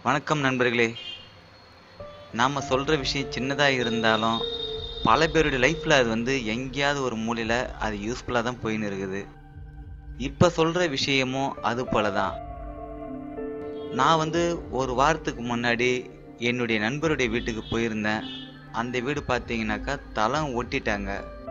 வணக்கம் நண்பர்களே நாம் சொல்கிற விஷயம் சின்னதாக இருந்தாலும் பல பேருடைய லைஃப்பில் அது வந்து எங்கேயாவது ஒரு மூலையில் அது யூஸ்ஃபுல்லாக தான் போயின்னு இருக்குது இப்போ சொல்கிற விஷயமும் அது போல தான் நான் வந்து ஒரு வாரத்துக்கு முன்னாடி என்னுடைய நண்பருடைய வீட்டுக்கு போயிருந்தேன் அந்த வீடு பார்த்தீங்கன்னாக்கா தளம் ஒட்டிட்டாங்க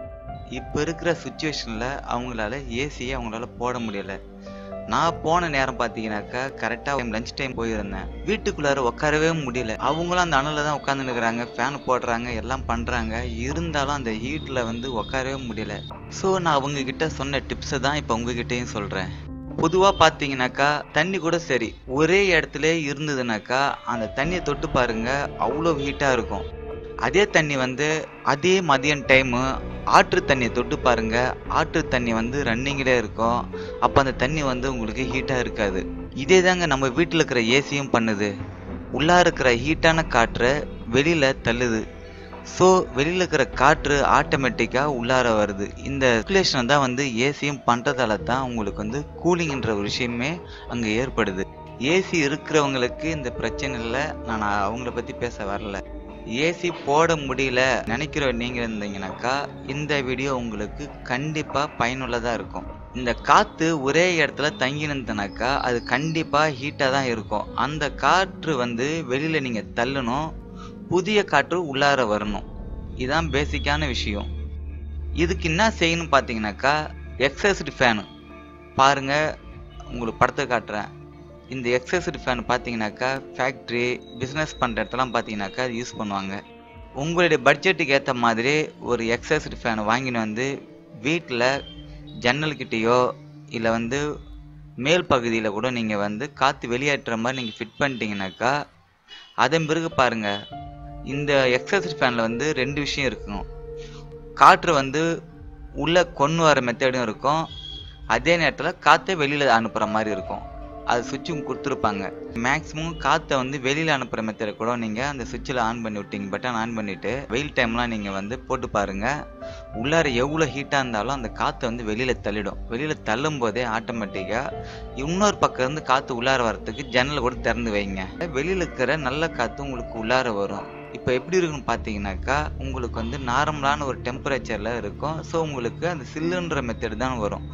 இப்போ இருக்கிற சுச்சுவேஷனில் அவங்களால ஏசியை அவங்களால போட முடியலை நான் போன நேரம் பார்த்தீங்கன்னாக்கா கரெக்டாக லஞ்ச் டைம் போயிருந்தேன் வீட்டுக்குள்ளார உட்காரவே முடியல அவங்களும் அந்த அனலில் தான் உட்காந்துருக்குறாங்க ஃபேன் போடுறாங்க எல்லாம் பண்ணுறாங்க இருந்தாலும் அந்த ஹீட்டில் வந்து உட்காரவே முடியல ஸோ நான் அவங்க கிட்ட சொன்ன டிப்ஸை தான் இப்போ உங்ககிட்டயும் சொல்கிறேன் பொதுவாக பார்த்தீங்கன்னாக்கா தண்ணி கூட சரி ஒரே இடத்துல இருந்ததுனாக்கா அந்த தண்ணியை தொட்டு பாருங்க அவ்வளோ ஹீட்டாக இருக்கும் அதே தண்ணி வந்து அதே மதியம் டைமு ஆற்று தண்ணியை தொட்டு பாருங்க ஆற்று தண்ணி வந்து ரன்னிங்கிலே இருக்கும் அப்போ அந்த தண்ணி வந்து உங்களுக்கு ஹீட்டாக இருக்காது இதே தாங்க நம்ம வீட்டில் இருக்கிற ஏசியும் பண்ணுது உள்ளா இருக்கிற ஹீட்டான காற்றை வெளியில் தள்ளுது ஸோ வெளியில் இருக்கிற காற்று ஆட்டோமேட்டிக்காக உள்ளார வருது இந்த சர்க்குலேஷனை தான் வந்து ஏசியும் பண்ணுறதால தான் உங்களுக்கு வந்து கூலிங்ன்ற ஒரு விஷயமே அங்கே ஏற்படுது ஏசி இருக்கிறவங்களுக்கு இந்த பிரச்சனை இல்லை நான் அவங்கள பற்றி பேச வரல ஏசி போட முடியல நினைக்கிற நீங்க இருந்தீங்கன்னாக்கா இந்த வீடியோ உங்களுக்கு கண்டிப்பா பயனுள்ளதா இருக்கும் இந்த காத்து ஒரே இடத்துல தங்கி நின்றனாக்கா அது கண்டிப்பா ஹீட்டா தான் இருக்கும் அந்த காற்று வந்து வெளியில நீங்க தள்ளணும் புதிய காற்று உள்ளார வரணும் இதுதான் பேசிக்கான விஷயம் இதுக்கு என்ன செய்யணும் பார்த்தீங்கன்னாக்கா எக்ஸஸ்டு ஃபேனு பாருங்க உங்களுக்கு படத்தை காட்டுறேன் இந்த எக்ஸசரி ஃபேன் பார்த்தீங்கன்னாக்கா ஃபேக்ட்ரி பிஸ்னஸ் பண்ணுற இடத்துலாம் பார்த்தீங்கன்னாக்கா அது யூஸ் பண்ணுவாங்க உங்களுடைய பட்ஜெட்டுக்கு ஏற்ற மாதிரி ஒரு எக்ஸசரி ஃபேன் வாங்கின்னு வந்து வீட்டில் ஜன்னல்கிட்டேயோ இல்லை வந்து மேல் பகுதியில் கூட நீங்கள் வந்து காற்று வெளியேற்றுற மாதிரி நீங்கள் ஃபிட் பண்ணிட்டீங்கனாக்கா அதன் பிறகு பாருங்கள் இந்த எக்ஸசரி ஃபேனில் வந்து ரெண்டு விஷயம் இருக்கும் காற்று வந்து உள்ளே கொண்டு வர மெத்தடும் இருக்கும் அதே நேரத்தில் காற்றை வெளியில் அனுப்புகிற மாதிரி இருக்கும் அது சுவிட்சும் கொடுத்துருப்பாங்க மேக்ஸிமம் காற்றை வந்து வெளியில் அனுப்புகிற மெத்தடை கூட நீங்கள் அந்த சுவிட்சில் ஆன் பண்ணி விட்டீங்க பட்டன் ஆன் பண்ணிவிட்டு வெயில் டைம்லாம் நீங்கள் வந்து போட்டு பாருங்கள் உள்ளார எவ்வளோ ஹீட்டாக இருந்தாலும் அந்த காற்றை வந்து வெளியில் தள்ளிடும் வெளியில் தள்ளும் போதே ஆட்டோமேட்டிக்காக இன்னொரு பக்கம் இருந்து காற்று உள்ளார வரத்துக்கு ஜன்னல் கூட திறந்து வைங்க வெளியில் இருக்கிற நல்ல காற்று உங்களுக்கு உள்ளார வரும் இப்போ எப்படி இருக்குன்னு பார்த்தீங்கன்னாக்கா உங்களுக்கு வந்து நார்மலான ஒரு டெம்பரேச்சரில் இருக்கும் ஸோ உங்களுக்கு அந்த சில்லுன்ற மெத்தட் தான் வரும்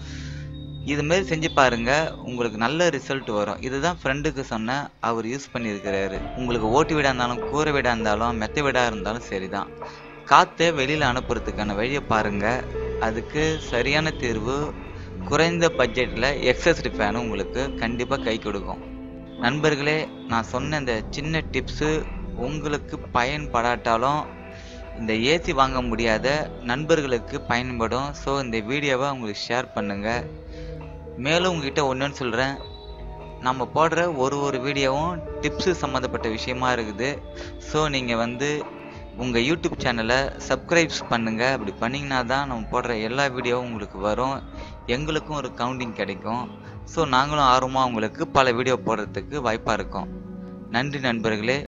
இது மாதிரி செஞ்சு பாருங்க உங்களுக்கு நல்ல ரிசல்ட் வரும் இதுதான் ஃப்ரெண்டுக்கு சொன்ன அவர் யூஸ் பண்ணியிருக்கிறாரு உங்களுக்கு ஓட்டு வீடாக இருந்தாலும் கூரை வீடாக இருந்தாலும் மெத்த வீடாக இருந்தாலும் சரிதான் காற்றை வெளியில் அனுப்புறதுக்கான வழியை பாருங்க அதுக்கு சரியான தீர்வு குறைந்த பட்ஜெட்டில் எக்ஸஸ்ரி ஃபேனும் உங்களுக்கு கண்டிப்பாக கை கொடுக்கும் நண்பர்களே நான் சொன்ன இந்த சின்ன டிப்ஸு உங்களுக்கு பயன்படாட்டாலும் இந்த ஏசி வாங்க முடியாத நண்பர்களுக்கு பயன்படும் ஸோ இந்த வீடியோவை உங்களுக்கு ஷேர் பண்ணுங்கள் மேலும் உங்ககிட்ட ஒன்றுன்னு சொல்கிறேன் நம்ம போடுற ஒரு ஒரு வீடியோவும் டிப்ஸு சம்மந்தப்பட்ட விஷயமா இருக்குது ஸோ நீங்கள் வந்து உங்கள் யூடியூப் சேனலை சப்ஸ்கிரைப்ஸ் பண்ணுங்கள் அப்படி பண்ணிங்கன்னா தான் நம்ம போடுற எல்லா வீடியோவும் உங்களுக்கு வரும் எங்களுக்கும் ஒரு கவுண்டிங் கிடைக்கும் ஸோ நாங்களும் ஆர்வமாக உங்களுக்கு பல வீடியோ போடுறதுக்கு வாய்ப்பாக இருக்கும் நன்றி நண்பர்களே